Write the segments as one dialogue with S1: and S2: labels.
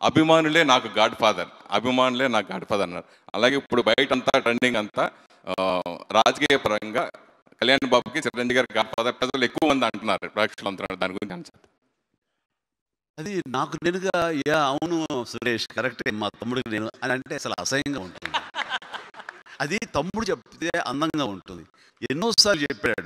S1: అభిమానులే నాకు God father అభిమానులే నాకు God father అన్నారు అలాగే ఇప్పుడు బయట అంతా ట్రెండింగ్ అంతా ఆ, రాజకీయ పరంగా కళ్యాణ్ బాబుకి చిరంజీవి గారి గాడ్ ఫాదర్ ప్రజలు ఎక్కువ మంది అంటున్నారు ప్రేక్షకులు అంటున్నారు దాని గురించి అని చెప్పండి.
S2: అది నాకు నేనుగా యా అవును సురేష్ కరెక్టే మా తమ్ముడికి నేను అని అంటే అసలు అసహ్యంగా ఉంటుంది అది తమ్ముడు చెప్తే అందంగా ఉంటుంది ఎన్నోసార్లు చెప్పాడు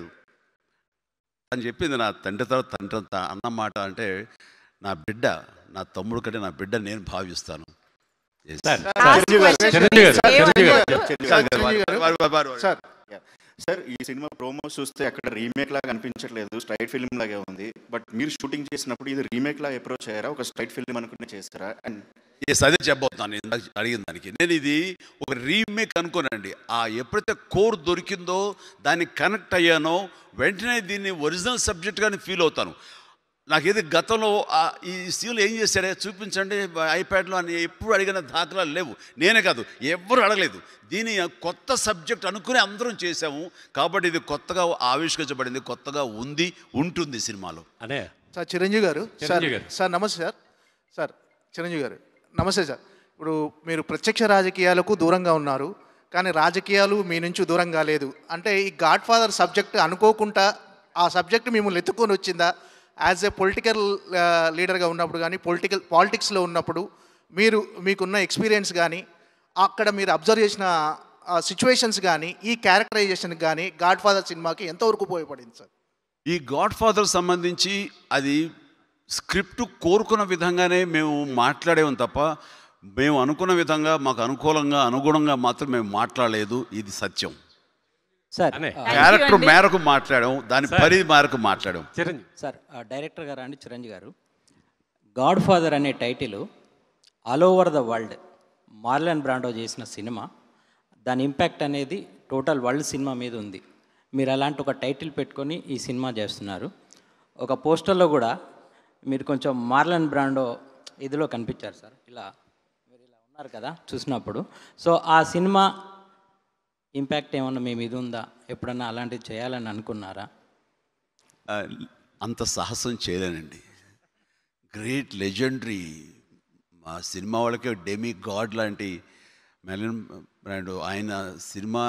S2: అని చెప్పింది నా తండ్రి తర్వాత తండ్రి అంత అన్న మాట అంటే నా బిడ్డ నా తమ్ముడు కంటే నా బిడ్డ నేను భావిస్తాను Yes.
S3: సార్
S4: చిరంజీవి గారు,
S3: చిరంజీవి గారు చిరంజీవి గారు
S4: చిరంజీవి
S2: సార్,
S4: గారు,
S2: వారు- వారు- వారు- వారు- వారు-
S4: సార్ సార్ ఈ సినిమా ప్రోమో చూస్తే అక్కడ రీమేక్ లాగా అనిపించట్లేదు స్ట్రైట్ ఫిల్మ్ లాగే ఉంది బట్ మీరు షూటింగ్ చేసినప్పుడు ఇది రీమేక్ లాగా అప్రోచ్ అయ్యారా ఒక స్ట్రైట్ ఫిల్మ్ అనుకుని చేస్తారా అండ్
S2: ఎస్ అదే చెప్పబోతున్నాను నేను ఇందాక అడిగిన దానికి నేను ఇది ఒక రీమేక్ అనుకోనండి ఆ ఎప్పుడైతే కోర్ దొరికిందో దానికి కనెక్ట్ అయ్యానో వెంటనే దీన్ని ఒరిజినల్ సబ్జెక్ట్గానే ఫీల్ అవుతాను నాకేది గతంలో ఆ ఈ సీన్లు ఏం చేశాడే చూపించండి ఐప్యాడ్లో అని ఎప్పుడు అడిగిన దాఖలాలు లేవు నేనే కాదు ఎవ్వరు అడగలేదు దీని కొత్త సబ్జెక్ట్ అనుకుని అందరం చేశాము కాబట్టి ఇది కొత్తగా ఆవిష్కరించబడింది కొత్తగా ఉంది ఉంటుంది సినిమాలో
S3: అనే
S5: సార్ చిరంజీవి గారు సార్
S3: చిరంజీవి గారు.
S5: సార్ నమస్తే సార్ సార్ చిరంజీవి గారు నమస్తే సార్ ఇప్పుడు మీరు ప్రత్యక్ష రాజకీయాలకు దూరంగా ఉన్నారు కానీ రాజకీయాలు మీ నుంచి దూరంగా లేదు అంటే ఈ గాడ్ ఫాదర్ సబ్జెక్ట్ అనుకోకుండా ఆ సబ్జెక్ట్ మిమ్మల్ని ఎత్తుకొని వచ్చిందా యాజ్ ఏ పొలిటికల్ లీడర్గా ఉన్నప్పుడు కానీ పొలిటికల్ పాలిటిక్స్లో ఉన్నప్పుడు మీరు మీకున్న ఎక్స్పీరియన్స్ కానీ అక్కడ మీరు అబ్జర్వ్ చేసిన సిచ్యువేషన్స్ కానీ ఈ క్యారెక్టరైజేషన్కి కానీ గాడ్ ఫాదర్ సినిమాకి ఎంతవరకు ఉపయోగపడింది సార్
S2: ఈ గాడ్ ఫాదర్ సంబంధించి అది స్క్రిప్ట్ కోరుకున్న విధంగానే మేము మాట్లాడేవం తప్ప మేము అనుకున్న విధంగా మాకు అనుకూలంగా అనుగుణంగా మాత్రం మేము మాట్లాడలేదు ఇది సత్యం
S6: సార్
S3: అనే.
S6: ఆ,
S2: క్యారెక్టర్ మేరకు మాట్లాడాం దాని
S3: సార్.
S2: పరిధి మేరకు మాట్లాడాం
S3: చిరంజీవి
S6: సార్ ఆ, డైరెక్టర్ గారు అండి చిరంజీవి గారు గాడ్ ఫాదర్ అనే title all over the world Marlon Brando చేసిన సినిమా దాని ఇంపాక్ట్ అనేది టోటల్ వరల్డ్ సినిమా మీద ఉంది మీరు అలాంటి ఒక టైటిల్ పెట్టుకొని ఈ సినిమా చేస్తున్నారు ఒక పోస్టర్లో కూడా మీరు కొంచెం మార్లన్ బ్రాండో ఇదిలో కనిపించారు సార్ ఇలా మీరు ఇలా ఉన్నారు కదా చూసినప్పుడు సో ఆ సినిమా ఇంపాక్ట్ ఏమన్నా మీ మీద ఉందా ఎప్పుడన్నా అలాంటివి చేయాలని అనుకున్నారా
S2: ఆ, అంత సాహసం చేయలేనండి గ్రేట్ లెజెండరీ మా సినిమా వాళ్ళకే డెమి గాడ్ లాంటి మెలన్ బ్రాండ్ ఆయన సినిమా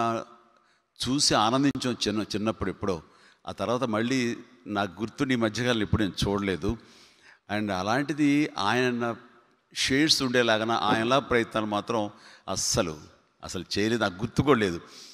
S2: చూసి ఆనందించాం చిన్న చిన్నప్పుడు ఎప్పుడో ఆ తర్వాత మళ్ళీ నాకు గుర్తుండి ఈ మధ్యకాలం ఇప్పుడు నేను చూడలేదు అండ్ అలాంటిది ఆయన షేడ్స్ ఉండేలాగా ఆయనలా ప్రయత్నాలు మాత్రం అస్సలు అసలు చేయలేదు నాకు గుర్తు కూడా లేదు